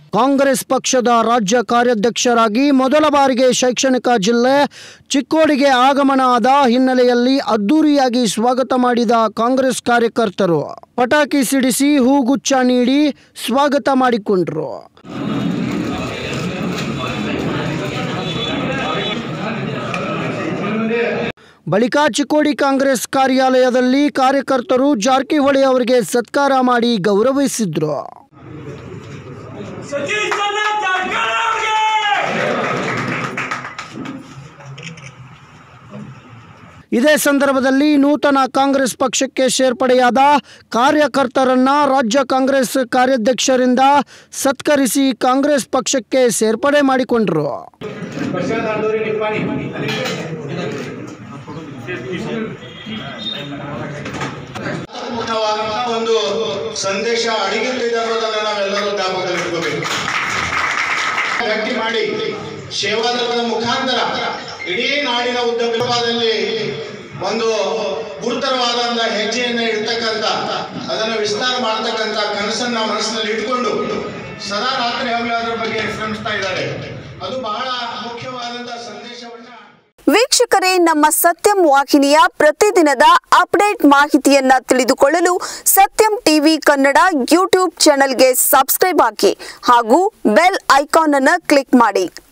ಕಾಂಗ್ರೆಸ್ ಪಕ್ಷದ ರಾಜ್ಯ ಕಾರ್ಯಾಧ್ಯಕ್ಷರಾಗಿ ಮೊದಲ ಬಾರಿಗೆ ಶೈಕ್ಷಣಿಕ ಜಿಲ್ಲೆ ಚಿಕ್ಕೋಡಿಗೆ ಆಗಮನ ಆದ ಹಿನ್ನೆಲೆಯಲ್ಲಿ ಅದ್ದೂರಿಯಾಗಿ ಸ್ವಾಗತ ಮಾಡಿದ ಕಾಂಗ್ರೆಸ್ ಕಾರ್ಯಕರ್ತರು ಪಟಾಕಿ ಸಿಡಿಸಿ ಹೂಗುಚ್ಛ ನೀಡಿ ಸ್ವಾಗತ ಮಾಡಿಕೊಂಡ್ರು ಬಳಿಕ ಚಿಕ್ಕೋಡಿ ಕಾಂಗ್ರೆಸ್ ಕಾರ್ಯಾಲಯದಲ್ಲಿ ಕಾರ್ಯಕರ್ತರು ಜಾರಕಿಹೊಳಿ ಅವರಿಗೆ ಸತ್ಕಾರ ಮಾಡಿ ಗೌರವಿಸಿದ್ರು ಸತೀಶ್ ಚಂದ್ರ ಜಾರಕಿಹೊಳಿ ಅವ್ರಿಗೆ ಇದೇ ಸಂದರ್ಭದಲ್ಲಿ ನೂತನ ಕಾಂಗ್ರೆಸ್ ಪಕ್ಷಕ್ಕೆ ಸೇರ್ಪಡೆಯಾದ ಕಾರ್ಯಕರ್ತರನ್ನ ರಾಜ್ಯ ಕಾಂಗ್ರೆಸ್ ಕಾರ್ಯಾಧ್ಯಕ್ಷರಿಂದ ಸತ್ಕರಿಸಿ ಕಾಂಗ್ರೆಸ್ ಪಕ್ಷಕ್ಕೆ ಸೇರ್ಪಡೆ ಮಾಡಿಕೊಂಡರು ಪಶ್ಚಾತ್ತಾಂಡೂರಿ ನಿಪ್ಪಾಣಿ ಮುಖವಾದಂತಹ ಒಂದು ಸಂದೇಶ ಅಡಗಿಟ್ಟಿದೆ ಅನ್ನೋದನ್ನ ನಾವೆಲ್ಲರೂ ಜ್ಞಾಪಕದಲ್ಲಿಟ್ಕೋಬೇಕು ಗಟ್ಟಿ ಮಾಡಿ ಸೇವಾದಳದ ಮುಖಾಂತರ ಇಡೀ ನಾಡಿನ ಉದ್ದಗಲದಲ್ಲಿ ಒಂದು ಗುರುತರವಾದಂತಹ ಹೆಜ್ಜೆಯನ್ನ ಇಡ್ತಕ್ಕಂಥ ಅದನ್ನು ವಿಸ್ತಾರ ಮಾಡತಕ್ಕಂಥ ಕನಸನ್ನ ಮನಸ್ಸಿನಲ್ಲಿ ಇಟ್ಕೊಂಡು ಸದಾ ರಾತ್ರಿ ಹಗಲು ಅದರ ಬಗ್ಗೆ ಶ್ರಮಿಸ್ತಾ ಇದ್ದಾರೆ ಅದು ಬಹಳ ಮುಖ್ಯವಾದಂತಹ ಸಂದೇಶವನ್ನ ವೀಕ್ಷಕರೇ ನಮ್ಮ ಸತ್ಯಂ ವಾಹಿನಿಯ ಪ್ರತಿದಿನದ ಅಪ್ಡೇಟ್ ಮಾಹಿತಿಯನ್ನ ತಿಳಿದುಕೊಳ್ಳಲು ಸತ್ಯಂ ಟಿವಿ ಕನ್ನಡ ಯೂಟ್ಯೂಬ್ ಚಾನೆಲ್ಗೆ ಸಬ್ಸ್ಕ್ರೈಬ್ ಹಾಕಿ ಹಾಗೂ ಬೆಲ್ ಐಕಾನ್ ಅನ್ನು ಕ್ಲಿಕ್ ಮಾಡಿ